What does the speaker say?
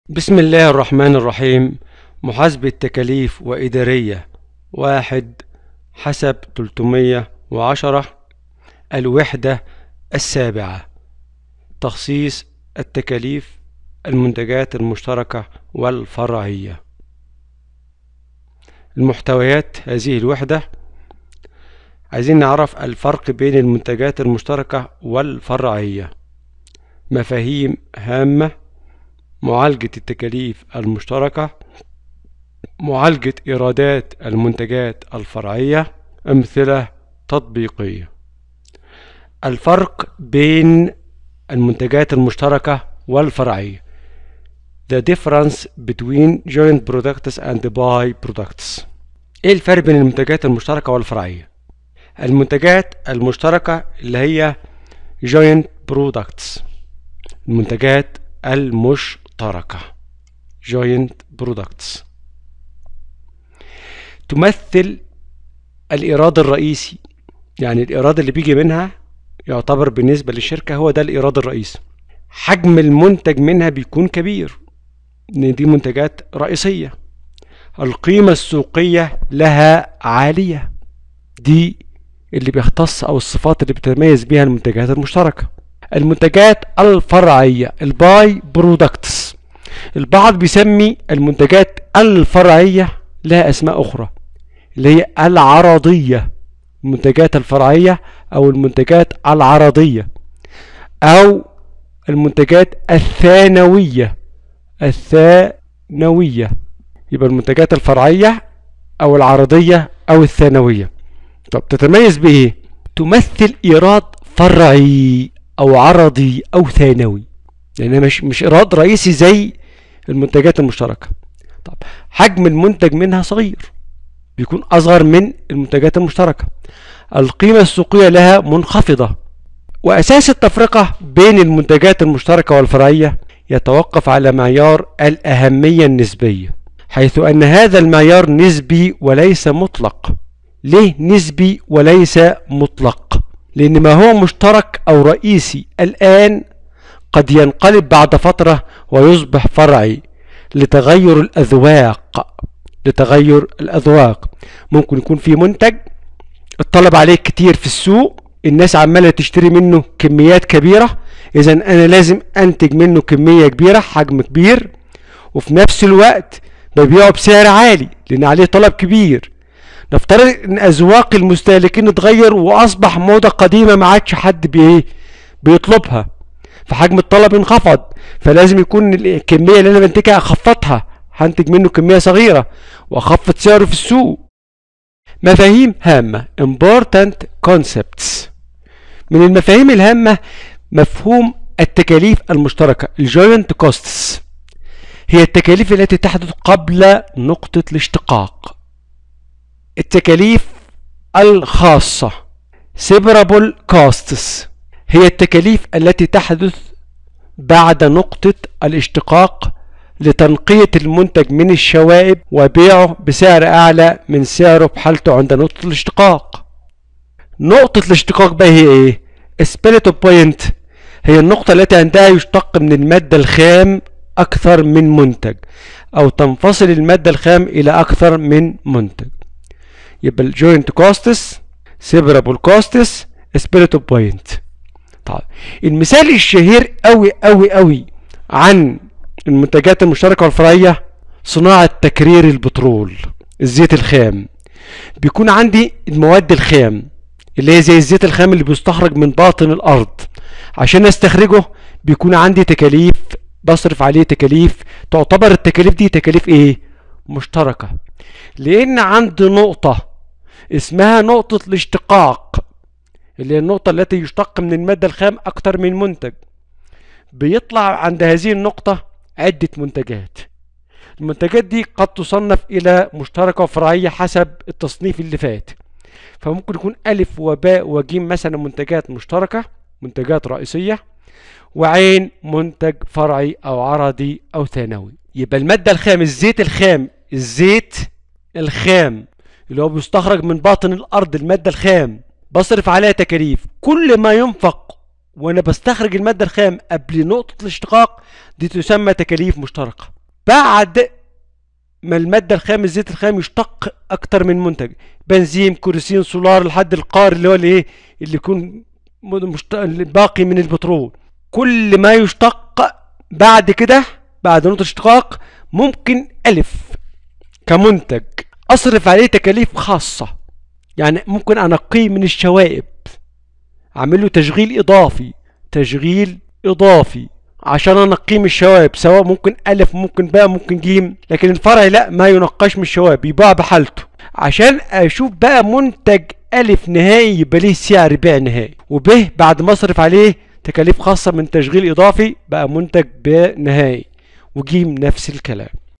بسم الله الرحمن الرحيم محاسبة تكاليف وإدارية واحد حسب 310 الوحدة السابعة تخصيص التكاليف المنتجات المشتركة والفرعية المحتويات هذه الوحدة عايزين نعرف الفرق بين المنتجات المشتركة والفرعية مفاهيم هامة معالجة التكاليف المشتركة معالجة إيرادات المنتجات الفرعية أمثلة تطبيقية الفرق بين المنتجات المشتركة والفرعية The difference between joint products and by products ايه الفرق بين المنتجات المشتركة والفرعية المنتجات المشتركة اللي هي joint products المنتجات المشتركة joint products تمثل الإيراد الرئيسي يعني الإيراد اللي بيجي منها يعتبر بالنسبة للشركة هو ده الإيراد الرئيسي حجم المنتج منها بيكون كبير إن دي منتجات رئيسية القيمة السوقية لها عالية دي اللي بيختص أو الصفات اللي بتتميز بيها المنتجات المشتركة المنتجات الفرعية الباي برودكتس البعض بيسمي المنتجات الفرعية لها أسماء أخرى اللي هي العرضية المنتجات الفرعية أو المنتجات العرضية أو المنتجات الثانوية الثانوية يبقى المنتجات الفرعية أو العرضية أو الثانوية طب تتميز بإيه؟ تمثل إيراد فرعي أو عرضي أو ثانوي لأنها مش مش إيراد رئيسي زي المنتجات المشتركة طب حجم المنتج منها صغير بيكون أصغر من المنتجات المشتركة القيمة السوقية لها منخفضة وأساس التفرقة بين المنتجات المشتركة والفرعية يتوقف على معيار الأهمية النسبية حيث أن هذا المعيار نسبي وليس مطلق ليه نسبي وليس مطلق لأن ما هو مشترك أو رئيسي الآن قد ينقلب بعد فترة ويصبح فرعي لتغير الأذواق لتغير الأذواق ممكن يكون في منتج الطلب عليه كتير في السوق الناس عمالة تشتري منه كميات كبيرة إذا أنا لازم أنتج منه كمية كبيرة حجم كبير وفي نفس الوقت ببيعه بسعر عالي لأن عليه طلب كبير نفترض ان اذواق المستهلكين اتغير واصبح موضه قديمه ما عادش حد بي بيطلبها فحجم الطلب انخفض فلازم يكون الكميه اللي انا بنتجها اخفضها هنتج منه كميه صغيره واخفض سعره في السوق مفاهيم هامه important concepts من المفاهيم الهامه مفهوم التكاليف المشتركه الجوينت كوستس هي التكاليف التي تحدث قبل نقطه الاشتقاق التكاليف الخاصة separable costs هي التكاليف التي تحدث بعد نقطة الاشتقاق لتنقية المنتج من الشوائب وبيعه بسعر أعلى من سعره بحالته عند نقطة الاشتقاق نقطة الاشتقاق بقى هي ايه؟ split point هي النقطة التي عندها يشتق من المادة الخام أكثر من منتج أو تنفصل المادة الخام إلى أكثر من منتج يبقى الجوينت كوستس سيبرابل كوستس سبيريتو بوينت طيب المثال الشهير قوي قوي قوي عن المنتجات المشتركه والفرعيه صناعه تكرير البترول الزيت الخام بيكون عندي المواد الخام اللي هي زي الزيت الخام اللي بيستخرج من باطن الارض عشان استخرجه بيكون عندي تكاليف بصرف عليه تكاليف تعتبر التكاليف دي تكاليف ايه مشتركه لان عندي نقطه اسمها نقطة الاشتقاق اللي هي النقطة التي يشتق من المادة الخام أكتر من منتج بيطلع عند هذه النقطة عدة منتجات المنتجات دي قد تصنف إلى مشتركة وفرعية حسب التصنيف اللي فات فممكن يكون ألف وباء وجيم مثلا منتجات مشتركة منتجات رئيسية وعين منتج فرعي أو عرضي أو ثانوي يبقى المادة الخام الزيت الخام الزيت الخام اللي هو بيستخرج من باطن الارض الماده الخام بصرف عليها تكاليف كل ما ينفق وانا بستخرج الماده الخام قبل نقطه الاشتقاق دي تسمى تكاليف مشتركة بعد ما المادة الخام الزيت الخام يشتق أكتر من منتج بنزين كروسين سولار لحد القار اللي هو الإيه اللي يكون مشت... باقي من البترول كل ما يشتق بعد كده بعد نقطة اشتقاق ممكن ألف كمنتج أصرف عليه تكاليف خاصة يعني ممكن أنقيه من الشوائب أعمل له تشغيل إضافي تشغيل إضافي عشان انقيه من الشوائب سواء ممكن الف ممكن باء ممكن جيم لكن الفرع لا ما ينقاش من الشوائب يباع بحالته عشان اشوف بقى منتج الف نهائي يبقى ليه سعر بيع نهائي وب بعد ما اصرف عليه تكاليف خاصة من تشغيل اضافي بقى منتج بيع نهائي وجيم نفس الكلام